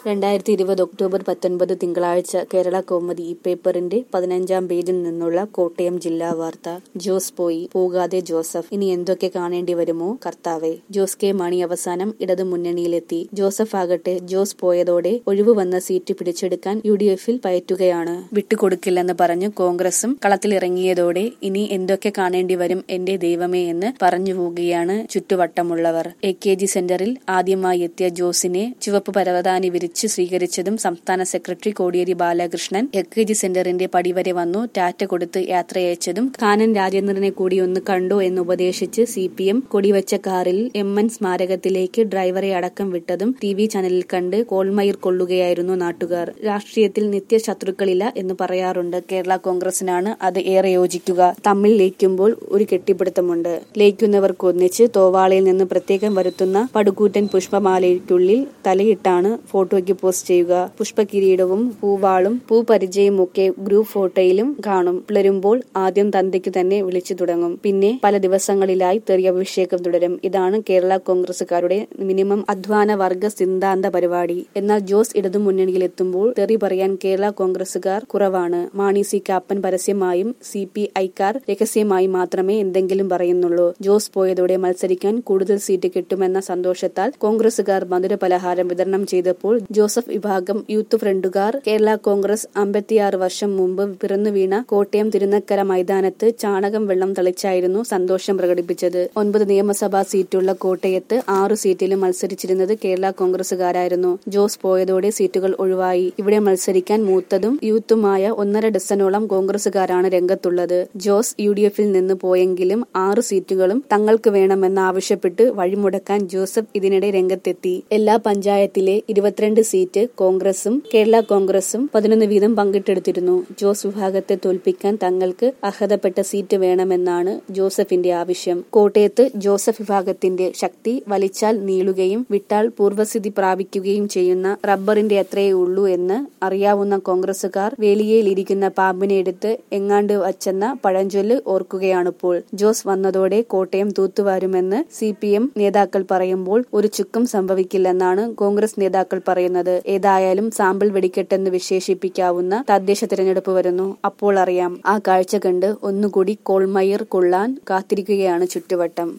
രണ്ടായിരത്തി ഇരുപത് ഒക്ടോബർ പത്തൊൻപത് തിങ്കളാഴ്ച കേരള കൗമുദി ഈ പേപ്പറിന്റെ പതിനഞ്ചാം പേജിൽ നിന്നുള്ള കോട്ടയം ജില്ലാ വാർത്ത ജോസ് പോയി പോകാതെ ജോസഫ് ഇനി എന്തൊക്കെ കാണേണ്ടി വരുമോ കർത്താവെ ജോസ് കെ മാണി അവസാനം ഇടതു മുന്നണിയിലെത്തി ജോസഫ് ആകട്ടെ ജോസ് പോയതോടെ ഒഴിവ് വന്ന സീറ്റ് പിടിച്ചെടുക്കാൻ യു ഡി എഫിൽ പയറ്റുകയാണ് വിട്ടുകൊടുക്കില്ലെന്ന് പറഞ്ഞ് കോൺഗ്രസും കളത്തിലിറങ്ങിയതോടെ ഇനി എന്തൊക്കെ കാണേണ്ടി വരും എന്റെ ദൈവമേ എന്ന് പറഞ്ഞു പോവുകയാണ് ചുറ്റുവട്ടമുള്ളവർ എ കെ ജി സെന്ററിൽ ആദ്യമായി എത്തിയ ജോസിനെ ചുവപ്പ് പരവതാനി വിരിച്ച് സ്വീകരിച്ചതും സംസ്ഥാന secretary Kodiyeri Balakrishnan A K G സെന്ററിന്റെ പടിവരെ വന്നു ടാറ്റ കൊടുത്ത് യാത്രയച്ചതും കാനൻ രാജേന്ദ്രനെ കൂടി ഒന്ന് കണ്ടോ എന്ന് ഉപദേശിച്ച് സി പി എം കൊടിവച്ച കാറിൽ എം എൻ സ്മാരകത്തിലേക്ക് ഡ്രൈവറെ അടക്കം വിട്ടതും ടി വി ചാനലിൽ കണ്ട് കോൾമയിർ കൊള്ളുകയായിരുന്നു നാട്ടുകാർ രാഷ്ട്രീയത്തിൽ നിത്യശത്രുക്കളില്ല എന്ന് പറയാറുണ്ട് കേരള കോൺഗ്രസിനാണ് അത് ഏറെ യോജിക്കുക തമ്മിൽ ലയിക്കുമ്പോൾ ഒരു കെട്ടിപ്പിടുത്തമുണ്ട് ലയിക്കുന്നവർക്ക് ഒന്നിച്ച് തോവാളയിൽ നിന്ന് പ്രത്യേകം വരുത്തുന്ന പടുകൂറ്റൻ പുഷ്പമാലയ്ക്കുള്ളിൽ തലയിട്ടാണ് ഫോട്ടോയ്ക്ക് പോസ്റ്റ് ചെയ്യുക പുഷ്പകിരീടവും പൂവാളും പൂപരിചയും ഒക്കെ ഗ്രൂപ്പ് ഫോട്ടോയിലും കാണും പുലരുമ്പോൾ ആദ്യം തന്തയ്ക്ക് തന്നെ വിളിച്ചു തുടങ്ങും പിന്നെ പല ദിവസങ്ങളിലായി തെറിയഭിഷേകം തുടരും ഇതാണ് കേരള കോൺഗ്രസുകാരുടെ മിനിമം അധ്വാന വർഗ സിദ്ധാന്ത പരിപാടി എന്നാൽ ജോസ് ഇടതു മുന്നണിയിലെത്തുമ്പോൾ തെറി പറയാൻ കേരള കോൺഗ്രസുകാർ കുറവാണ് മാണി സി കാപ്പൻ പരസ്യമായും സി പി ഐക്കാർ രഹസ്യമായും മാത്രമേ എന്തെങ്കിലും പറയുന്നുള്ളൂ ജോസ് പോയതോടെ മത്സരിക്കാൻ കൂടുതൽ സീറ്റ് കിട്ടുമെന്ന സന്തോഷത്താൽ കോൺഗ്രസുകാർ മധുര പലഹാരം വിതരണം ചെയ്തപ്പോൾ ജോസഫ് വിഭാഗം യൂത്ത് ഫ്രണ്ടുകാർ കേരള കോൺഗ്രസ് അമ്പത്തിയാറ് വർഷം മുമ്പ് പിറന്നു വീണ കോട്ടയം തിരുനക്കര മൈതാനത്ത് ചാണകം വെള്ളം തളിച്ചായിരുന്നു സന്തോഷം പ്രകടിപ്പിച്ചത് ഒൻപത് നിയമസഭാ സീറ്റുള്ള കോട്ടയത്ത് ആറു സീറ്റിലും മത്സരിച്ചിരുന്നത് കേരള കോൺഗ്രസുകാരായിരുന്നു ജോസ് പോയതോടെ സീറ്റുകൾ ഒഴിവായി ഇവിടെ മത്സരിക്കാൻ മൂത്തതും യൂത്തുമായ ഒന്നര ഡസനോളം കോൺഗ്രസുകാരാണ് രംഗത്തുള്ളത് ജോസ് യു ഡി എഫിൽ നിന്ന് പോയെങ്കിലും ആറ് സീറ്റുകളും തങ്ങൾക്ക് വേണമെന്ന് ആവശ്യപ്പെട്ട് വഴിമുടക്കാൻ ജോസഫ് ഇതിനിടെ രംഗത്തെത്തി എല്ലാ പഞ്ചായത്തിലെ ഇരുപത്തിരണ്ട് സീറ്റ് കോൺഗ്രസും കേരള കോൺഗ്രസും പതിനൊന്ന് വീതം പങ്കിട്ടെടുത്തിരുന്നു ജോസ് വിഭാഗത്തെ തോൽപ്പിക്കാൻ തങ്ങൾക്ക് അർഹതപ്പെട്ട സീറ്റ് വേണമെന്നാണ് ജോസഫിന്റെ ആവശ്യം കോട്ടയത്ത് ജോസഫ് വിഭാഗത്തിന്റെ ശക്തി വലിച്ചാൽ നീളുകയും വിട്ടാൽ പൂർവ്വസ്ഥിതി പ്രാപിക്കുകയും ചെയ്യുന്ന റബ്ബറിന്റെ അത്രയേ ഉള്ളൂ എന്ന് അറിയാവുന്ന കോൺഗ്രസുകാർ വേലിയയിലിരിക്കുന്ന പാമ്പിനെ എടുത്ത് എങ്ങാണ്ട് വച്ചെന്ന പഴഞ്ചൊല്ല് ഓർക്കുകയാണിപ്പോൾ ജോസ് വന്നതോടെ കോട്ടയം തൂത്തുവാരുമെന്ന് സി പി എം നേതാക്കൾ പറയുമ്പോൾ ഒരു ചുക്കും സംഭവിക്കില്ലെന്നാണ് കോൺഗ്രസ് നേതാക്കൾ പറയുന്നത് ഏതായാലും സാമ്പിൾ വെടിക്കെട്ടെന്ന് വിശേഷിപ്പിക്കാവുന്ന തദ്ദേശ തിരഞ്ഞെടുപ്പ് വരുന്നു അപ്പോൾ അറിയാം ആ കാഴ്ച കണ്ട് ഒന്നുകൂടി കോൾമയിർ കൊള്ളാൻ കാത്തിരിക്കുകയാണ് ചുറ്റുവട്ടം